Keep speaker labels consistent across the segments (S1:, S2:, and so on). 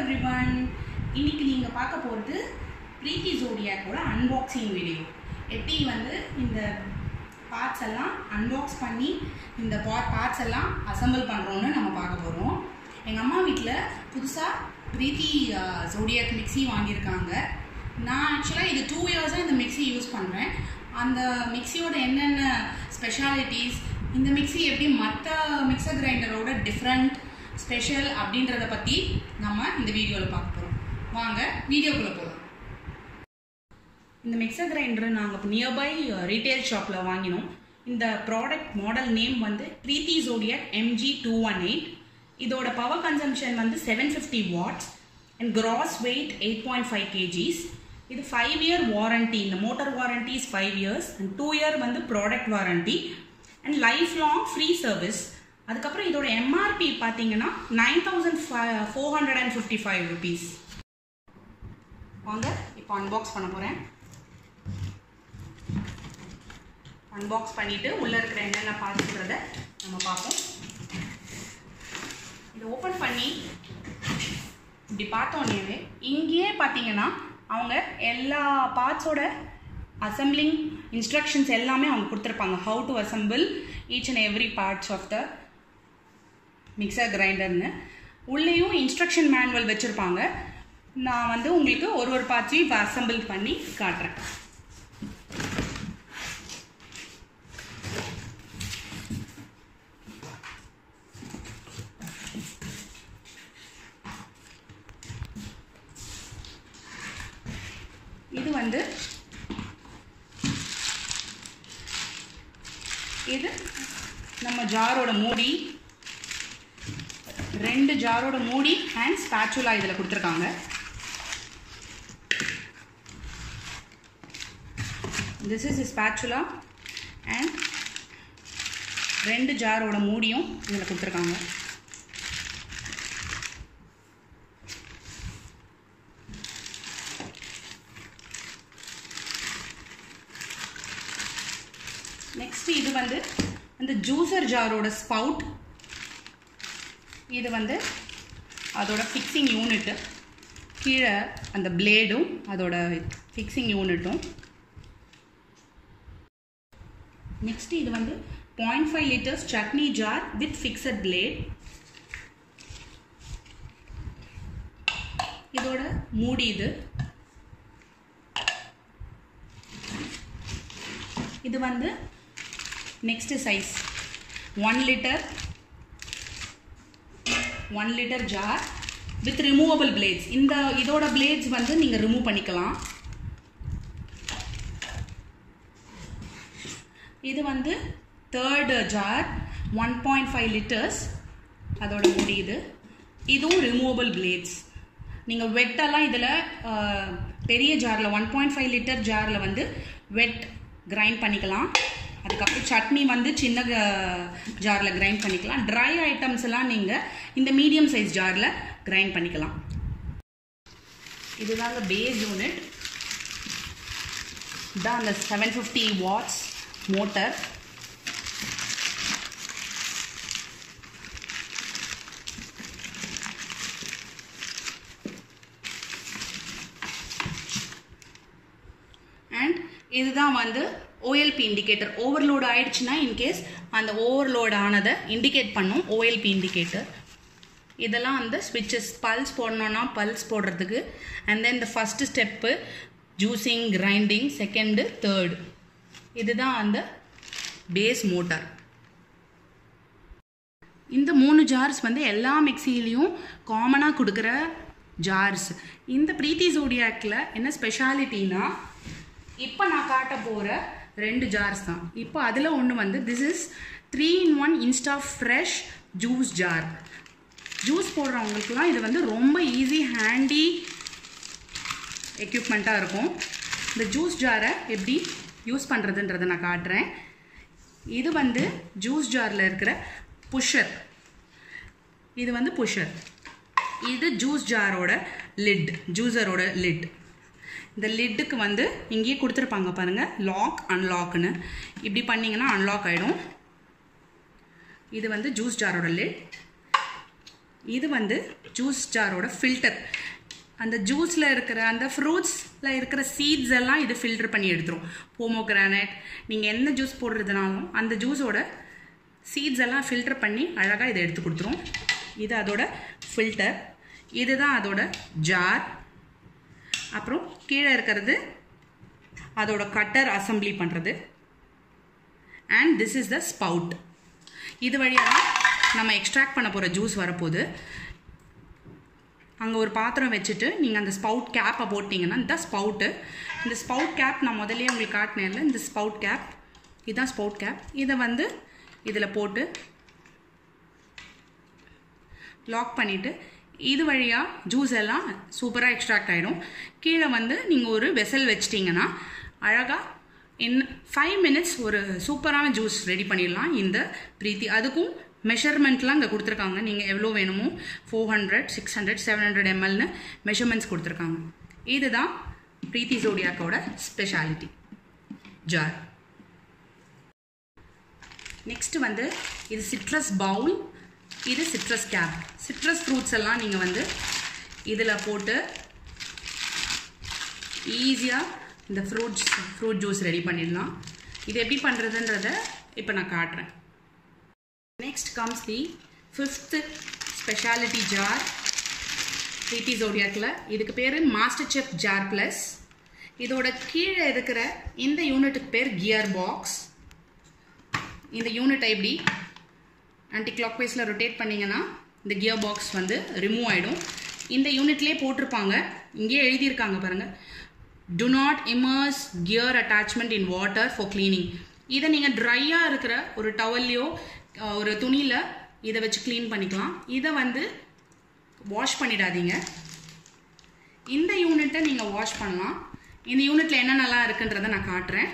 S1: everyone இன்னைக்கு நீங்கள் பார்க்க போகிறது ப்ரீத்தி ஜோடியாக்கோட அன்பாக்சிங் வீடியோ எப்படி வந்து இந்த பார்ட்ஸ் எல்லாம் அன்பாக்ஸ் பண்ணி இந்த பார்ட்ஸ் எல்லாம் அசெம்பிள் பண்ணுறோன்னு நம்ம பார்க்க போகிறோம் எங்கள் அம்மா வீட்டில் புதுசாக ப்ரீத்தி ஜோடியாக் மிக்ஸி வாங்கியிருக்காங்க நான் ஆக்சுவலாக இது டூ இயர்ஸாக இந்த மிக்ஸி யூஸ் பண்ணுறேன் அந்த மிக்ஸியோட என்னென்ன ஸ்பெஷாலிட்டிஸ் இந்த மிக்ஸி எப்படி மற்ற மிக்சர் கிரைண்டரோட டிஃப்ரெண்ட் ஸ்பெஷல் அப்படின்றத பற்றி நம்ம இந்த வீடியோவில் பார்க்க போகிறோம் வாங்க வீடியோக்குள்ளே போகலாம் இந்த மிக்சர் கிரைண்டர் நாங்கள் நியர்பை ரீட்டைல் ஷாப்பில் வாங்கினோம் இந்த ப்ராடக்ட் மாடல் நேம் வந்து Preethi Zodiac MG two one eight இதோட பவர் கன்சம்ஷன் வந்து seven fifty watts and gross weight eight point five kgs இது ஃபைவ் இயர் வாரண்டி இந்த motor warranty is five years and two year வந்து product warranty and life long free service அதுக்கப்புறம் இதோட MRP பார்த்தீங்கன்னா nine thousand four hundred and fifty five rupees வாங்க இப்போ unbox பண்ண போகிறேன் அன்பாக்ஸ் பண்ணிவிட்டு உள்ளே இருக்கிற என்னென்ன பார்த்துக்கிறத நம்ம பார்ப்போம் இதை ஓப்பன் பண்ணி இப்படி பார்த்தோன்னே இங்கேயே பார்த்தீங்கன்னா அவங்க எல்லா பார்ட்ஸோட அசம்பிளிங் இன்ஸ்ட்ரக்ஷன்ஸ் எல்லாமே அவங்க கொடுத்துருப்பாங்க how to assemble each and every parts of the mixer கிரைண்டர்னு உள்ளேயும் இன்ஸ்ட்ரக்ஷன் மேனுவல் வச்சுருப்பாங்க நான் வந்து உங்களுக்கு ஒரு ஒரு பார்ட்ஸையும் இப்போ அசம்பிள் பண்ணி காட்டுறேன் இது வந்து இது நம்ம ஜாரோட மூடி ரெண்டு ஜாரோட மூடி அண்ட் ஸ்பேச்சுலா இதில் கொடுத்துருக்காங்க திஸ் இஸ் ஸ்பேச்சுலா அண்ட் ரெண்டு ஜாரோட மூடியும் இதில் கொடுத்துருக்காங்க நெக்ஸ்ட் இது வந்து அந்த ஜூசர் ஜாரோட ஸ்பவுட் இது வந்து அதோட ஃபிக்ஸிங் யூனிட்டு கீழே அந்த பிளேடும் அதோட ஃபிக்ஸிங் யூனிட்டும் நெக்ஸ்ட் இது வந்து point five litres chutney jar with fixed blade இதோட மூடி இது இது வந்து next size one litre one litre jar with removable blades இந்த இதோட பிளேட்ஸ் வந்து நீங்கள் ரிமூவ் பண்ணிக்கலாம் இது வந்து third jar one point five litres அதோட முடியுது இதுவும் ரிமூவபிள் பிளேட்ஸ் நீங்கள் வெட்டெல்லாம் இதில் பெரிய ஜாரில் ஒன் பாயிண்ட் ஃபைவ் லிட்டர் ஜாரில் வந்து வெட் கிரைண்ட் பண்ணிக்கலாம் அதுக்கப்புறம் சட்னி வந்து சின்ன ஜாரில் கிரைண்ட் பண்ணிக்கலாம் ட்ரை ஐட்டம்ஸ் எல்லாம் நீங்கள் இந்த மீடியம் சைஸ் ஜாரில் கிரைண்ட் பண்ணிக்கலாம் இதுதாங்க பேஸ் யூனிட் இதான் அந்த seven fifty watts motor and இதுதான் வந்து ஓஎல்பி இண்டிகேட்டர் ஓவர்லோட் ஆயிடுச்சுன்னா இன்கேஸ் அந்த ஓவர்லோட் ஆனதை இண்டிகேட் பண்ணும் ஓஎல்பி இண்டிகேட்டர் இதெல்லாம் வந்து ஸ்விட்சஸ் பல்ஸ் போடணுன்னா பல்ஸ் போடுறதுக்கு அண்ட் தென் இந்த first step juicing grinding second third இதுதான் அந்த பேஸ் மோட்டார் இந்த மூணு ஜார்ஸ் வந்து எல்லா மிக்சிலையும் காமனாக கொடுக்குற ஜார்ஸ் இந்த ப்ரீத்தி ஜோடியாக்கில் என்ன ஸ்பெஷாலிட்டினா இப்போ நான் காட்ட போகிற ரெண்டு ஜார்ஸ் தான் இப்போ அதில் ஒன்று வந்து this is three in one insta fresh juice jar juice போடுறவங்களுக்குலாம் இது வந்து ரொம்ப ஈஸி ஹேண்டி எக்யூப்மெண்ட்டாக இருக்கும் இந்த ஜூஸ் ஜாரை எப்படி யூஸ் பண்ணுறதுன்றதை நான் காட்டுறேன் இது வந்து ஜூஸ் ஜாரில் இருக்கிற புஷர் இது வந்து புஷர் இது ஜூஸ் ஜாரோட லிட் ஜூஸரோட லிட் இந்த லிட்டுக்கு வந்து இங்கேயே கொடுத்துருப்பாங்க பாருங்கள் லாக் அன்லாக்னு இப்படி பண்ணிங்கன்னா அன்லாக் ஆகிடும் இது வந்து ஜூஸ் ஜாரோட லிட் இது வந்து ஜூஸ் ஜாரோட ஃபில்டர் அந்த ஜூஸில் இருக்கிற அந்த ஃப்ரூட்ஸில் இருக்கிற சீட்ஸ் எல்லாம் இது ஃபில்டர் பண்ணி எடுத்துரும் போமோகிரானட் நீங்கள் என்ன ஜூஸ் போடுறதுனாலும் அந்த ஜூஸோட சீட்ஸ் எல்லாம் ஃபில்டர் பண்ணி அழகாக இதை எடுத்து கொடுத்துரும் இது அதோட ஃபில்டர் இதுதான் அதோட ஜார் அப்புறம் கீழே இருக்கிறது அதோட கட்டர் அசம்பிளி பண்ணுறது and this is the spout இது வழியாக நம்ம எக்ஸ்ட்ராக்ட் பண்ண போகிற ஜூஸ் வரப்போகுது அங்கே ஒரு பாத்திரம் வச்சுட்டு நீங்கள் அந்த ஸ்பவுட் கேப்பை போட்டிங்கன்னா இந்த ஸ்பவுட்டு இந்த ஸ்பவுட் கேப் நான் முதல்ல உங்களுக்கு காட்டினேன்ல இந்த ஸ்பவுட் கேப் இதுதான் ஸ்பவுட் கேப் இதை வந்து இதில் போட்டு லாக் பண்ணிவிட்டு இது வழியாக ஜூஸ் எல்லாம் சூப்பராக எக்ஸ்ட்ராக்ட் ஆகிடும் கீழே வந்து நீங்கள் ஒரு வெசல் வச்சிட்டிங்கன்னா அழகாக இன் ஃபைவ் மினிட்ஸ் ஒரு சூப்பரான ஜூஸ் ரெடி பண்ணிடலாம் இந்த பிரீத்தி அதுக்கும் மெஷர்மெண்ட்லாம் இங்கே கொடுத்துருக்காங்க நீங்கள் எவ்வளோ வேணுமோ four hundred six hundred seven hundred எம்எல்னு மெஷர்மெண்ட்ஸ் கொடுத்துருக்காங்க இதுதான் பிரீத்தி ஜோடியாக்கோட ஸ்பெஷாலிட்டி ஜார் நெக்ஸ்ட் வந்து இது சிட்ரஸ் பவுல் இது சிட்ரஸ் கேப் சிட்ரஸ் ஃப்ரூட்ஸ் எல்லாம் நீங்கள் வந்து இதில் போட்டு ஈஸியாக இந்த ஃப்ரூட்ஸ் ஃப்ரூட் ஜூஸ் ரெடி பண்ணிடலாம் இது எப்படி பண்ணுறதுன்றத இப்போ நான் காட்டுறேன் next comes the fifth speciality jar Preethi ஜோடியாக்கில் இதுக்கு பேர் மாஸ்டர் செஃப் ஜார் ப்ளஸ் இதோட கீழே இருக்கிற இந்த யூனிட்டுக்கு பேர் கியர் பாக்ஸ் இந்த யூனிட்டை எப்படி ஆன்டி கிளாக் வைஸில் ரொட்டேட் பண்ணிங்கன்னா இந்த கியர் பாக்ஸ் வந்து ரிமூவ் ஆகிடும் இந்த யூனிட்லேயே போட்டிருப்பாங்க இங்கேயே எழுதியிருக்காங்க பாருங்கள் do not immerse gear attachment in water for cleaning இதை நீங்கள் ட்ரையாக இருக்கிற ஒரு டவல்லையோ ஒரு துணியில் இதை வச்சு க்ளீன் பண்ணிக்கலாம் இதை வந்து வாஷ் பண்ணிடாதீங்க இந்த யூனிட்டை நீங்கள் வாஷ் பண்ணலாம் இந்த யூனிட்டில் என்னென்னலாம் இருக்குன்றதை நான் காட்டுறேன்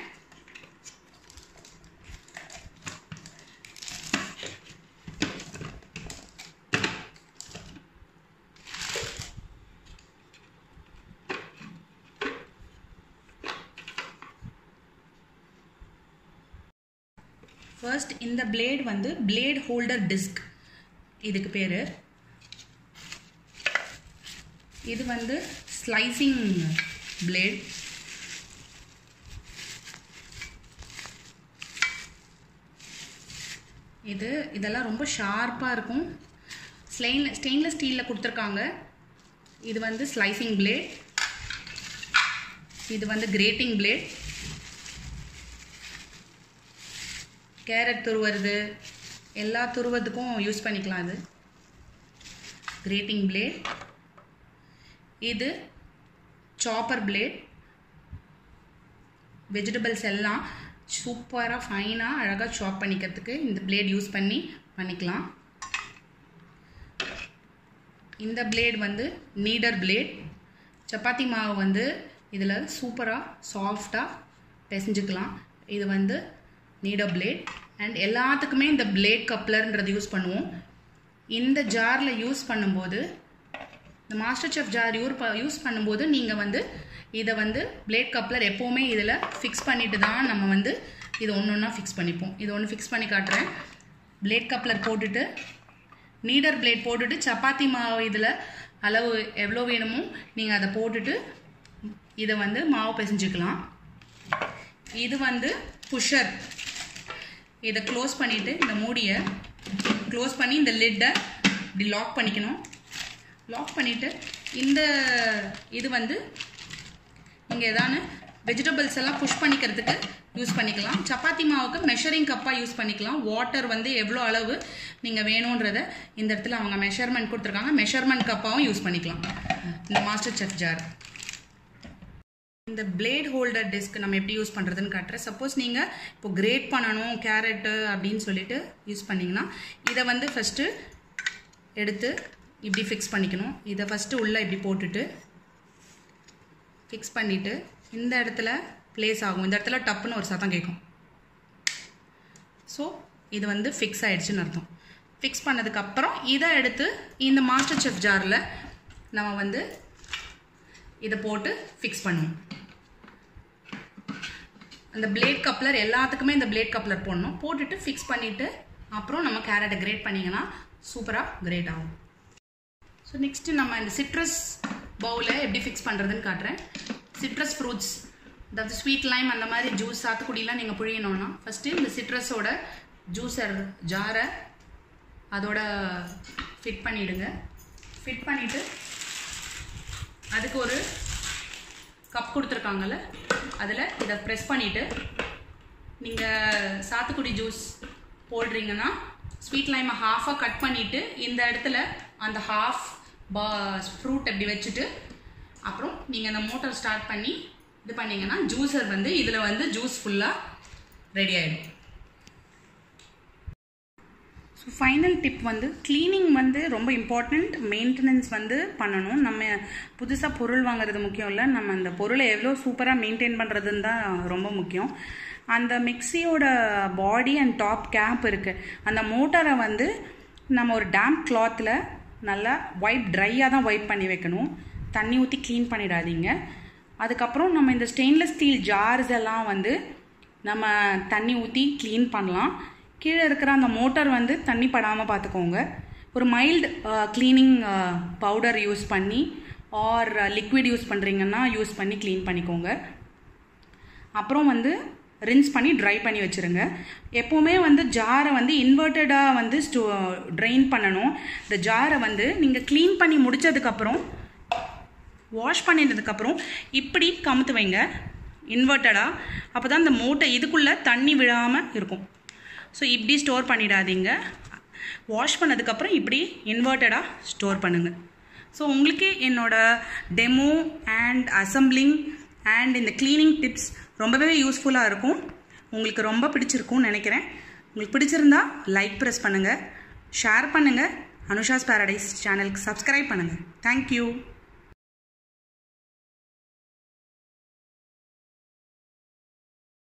S1: ஃபர்ஸ்ட் இந்த பிளேட் வந்து பிளேட் ஹோல்டர் டிஸ்க் இதுக்கு பேர் இது வந்து ஸ்லைசிங் பிளேட் இது இதெல்லாம் ரொம்ப ஷார்ப்பாக இருக்கும் ஸ்லெயின் ஸ்டெயின்லெஸ் ஸ்டீலில் கொடுத்துருக்காங்க இது வந்து ஸ்லைசிங் பிளேட் இது வந்து கிரேட்டிங் பிளேட் கேரட் துருவுறது எல்லா துருவதுக்கும் யூஸ் பண்ணிக்கலாம் இது கிரேட்டிங் பிளேட் இது சாப்பர் பிளேட் வெஜிடபிள்ஸ் எல்லாம் சூப்பராக ஃபைனாக அழகாக சாப் பண்ணிக்கிறதுக்கு இந்த பிளேட் யூஸ் பண்ணி பண்ணிக்கலாம் இந்த பிளேட் வந்து நீடர் பிளேட் சப்பாத்தி மாவு வந்து இதில் சூப்பராக சாஃப்டாக பிசைஞ்சுக்கலாம் இது வந்து நீடர் பிளேட் அண்ட் எல்லாத்துக்குமே இந்த பிளேட் கப்லர்ன்றது யூஸ் பண்ணுவோம் இந்த ஜாரில் யூஸ் பண்ணும்போது இந்த master chef jar your use பண்ணும்போது நீங்கள் வந்து இதை வந்து பிளேட் கப்லர் எப்போவுமே இதில் ஃபிக்ஸ் பண்ணிட்டு தான் நம்ம வந்து இதை ஒன்று ஒன்றா ஃபிக்ஸ் பண்ணிப்போம் இது ஒன்று ஃபிக்ஸ் பண்ணி காட்டுறேன் பிளேட் கப்லர் போட்டுட்டு நீடர் பிளேட் போட்டுட்டு சப்பாத்தி மாவு இதில் அளவு எவ்வளோ வேணுமோ நீங்கள் அதை போட்டுட்டு இதை வந்து மாவு பிசைஞ்சுக்கலாம் இது வந்து புஷர் இதை க்ளோஸ் பண்ணிவிட்டு இந்த மூடியை க்ளோஸ் பண்ணி இந்த லிட்டை இப்படி லாக் பண்ணிக்கணும் லாக் பண்ணிவிட்டு இந்த இது வந்து நீங்கள் எதான வெஜிடபிள்ஸ் எல்லாம் புஷ் பண்ணிக்கிறதுக்கு யூஸ் பண்ணிக்கலாம் சப்பாத்தி மாவுக்கு மெஷரிங் கப்பாக யூஸ் பண்ணிக்கலாம் வாட்டர் வந்து எவ்வளோ அளவு நீங்கள் வேணுன்றத இந்த இடத்துல அவங்க மெஷர்மெண்ட் கொடுத்துருக்காங்க மெஷர்மெண்ட் கப்பாகவும் யூஸ் பண்ணிக்கலாம் இந்த மாஸ்டர் செஃப் ஜார் இந்த பிளேட் ஹோல்டர் டிஸ்க் நம்ம எப்படி யூஸ் பண்ணுறதுன்னு காட்டுறேன் சப்போஸ் நீங்கள் இப்போ கிரேட் பண்ணணும் கேரட்டு அப்படின்னு சொல்லிட்டு யூஸ் பண்ணிங்கன்னா இதை வந்து ஃபஸ்ட்டு எடுத்து இப்படி ஃபிக்ஸ் பண்ணிக்கணும் இதை ஃபஸ்ட்டு உள்ளே இப்படி போட்டுட்டு ஃபிக்ஸ் பண்ணிவிட்டு இந்த இடத்துல ப்ளேஸ் ஆகும் இந்த இடத்துல டப்புன்னு ஒரு சத்தம் கேட்கும் ஸோ இது வந்து ஃபிக்ஸ் ஆகிடுச்சுன்னு அர்த்தம் ஃபிக்ஸ் பண்ணதுக்கப்புறம் இதை எடுத்து இந்த மாஸ்டர் செஃப் ஜாரில் நம்ம வந்து இதை போட்டு ஃபிக்ஸ் பண்ணுவோம் அந்த பிளேட் கப்லர் எல்லாத்துக்குமே இந்த பிளேட் கப்லர் போடணும் போட்டுட்டு ஃபிக்ஸ் பண்ணிவிட்டு அப்புறம் நம்ம கேரட்டை கிரேட் பண்ணிங்கன்னா சூப்பராக கிரேட் ஆகும் ஸோ நெக்ஸ்ட்டு நம்ம இந்த சிட்ரஸ் பவுலை எப்படி ஃபிக்ஸ் பண்ணுறதுன்னு காட்டுறேன் சிட்ரஸ் ஃப்ரூட்ஸ் அதாவது ஸ்வீட் லைம் அந்த மாதிரி ஜூஸ் சாத்துக்குடிலாம் நீங்கள் புழியணும்னா ஃபஸ்ட்டு இந்த சிட்ரஸோட ஜூஸர் ஜாரை அதோட ஃபிட் பண்ணிவிடுங்க ஃபிட் பண்ணிவிட்டு அதுக்கு ஒரு கப் கொடுத்துருக்காங்கல்ல அதில் இதை ப்ரெஸ் பண்ணிவிட்டு நீங்கள் சாத்துக்குடி ஜூஸ் போடுறீங்கன்னா ஸ்வீட் லைமை ஹாஃபாக கட் பண்ணிவிட்டு இந்த இடத்துல அந்த ஹாஃப் பா ஃப்ரூட் அப்படி வச்சுட்டு அப்புறம் நீங்கள் அந்த மோட்டர் ஸ்டார்ட் பண்ணி இது பண்ணீங்கன்னா ஜூஸர் வந்து இதில் வந்து ஜூஸ் ஃபுல்லாக ரெடி ஆகிடும் ஸோ ஃபைனல் டிப் வந்து க்ளீனிங் வந்து ரொம்ப இம்பார்ட்டண்ட் மெயின்டெனன்ஸ் வந்து பண்ணணும் நம்ம புதுசாக பொருள் வாங்குறது முக்கியம் இல்லை நம்ம அந்த பொருளை எவ்வளோ சூப்பராக மெயின்டைன் பண்ணுறதுன்னு தான் ரொம்ப முக்கியம் அந்த மிக்சியோட பாடி அண்ட் டாப் கேப் இருக்குது அந்த மோட்டரை வந்து நம்ம ஒரு டேம்ப் கிளாத்தில் நல்லா ஒயிட் ட்ரையாக தான் ஒயிட் பண்ணி வைக்கணும் தண்ணி ஊற்றி க்ளீன் பண்ணிடாதீங்க அதுக்கப்புறம் நம்ம இந்த ஸ்டெயின்லெஸ் ஸ்டீல் ஜார்ஸ் எல்லாம் வந்து நம்ம தண்ணி ஊற்றி க்ளீன் பண்ணலாம் கீழே இருக்கிற அந்த மோட்டார் வந்து தண்ணி படாமல் பார்த்துக்கோங்க ஒரு மைல்டு க்ளீனிங் பவுடர் யூஸ் பண்ணி ஆர் லிக்விட் யூஸ் பண்ணுறீங்கன்னா யூஸ் பண்ணி க்ளீன் பண்ணிக்கோங்க அப்புறம் வந்து ரின்ஸ் பண்ணி ட்ரை பண்ணி வச்சுருங்க எப்போவுமே வந்து ஜாரை வந்து இன்வெர்ட்டடாக வந்து ஸ்டோ ட்ரைன் பண்ணணும் இந்த ஜாரை வந்து நீங்கள் க்ளீன் பண்ணி முடித்ததுக்கப்புறம் வாஷ் பண்ணிட்டதுக்கப்புறம் இப்படி கமுத்து வைங்க இன்வெர்ட்டடாக அப்போ தான் இந்த மூட்டை இதுக்குள்ளே தண்ணி விழாமல் இருக்கும் ஸோ இப்படி ஸ்டோர் பண்ணிடாதீங்க வாஷ் பண்ணதுக்கப்புறம் இப்படி இன்வெர்ட்டடாக ஸ்டோர் பண்ணுங்கள் ஸோ உங்களுக்கு என்னோட டெமோ அண்ட் அசம்பிளிங் அண்ட் இந்த க்ளீனிங் டிப்ஸ் ரொம்பவே யூஸ்ஃபுல்லாக இருக்கும் உங்களுக்கு ரொம்ப பிடிச்சிருக்கும்னு நினைக்கிறேன் உங்களுக்கு பிடிச்சிருந்தா லைக் ப்ரெஸ் பண்ணுங்கள் ஷேர் பண்ணுங்கள் அனுஷாஸ் பேரடைஸ் சேனலுக்கு சப்ஸ்கிரைப் பண்ணுங்கள் தேங்க்யூ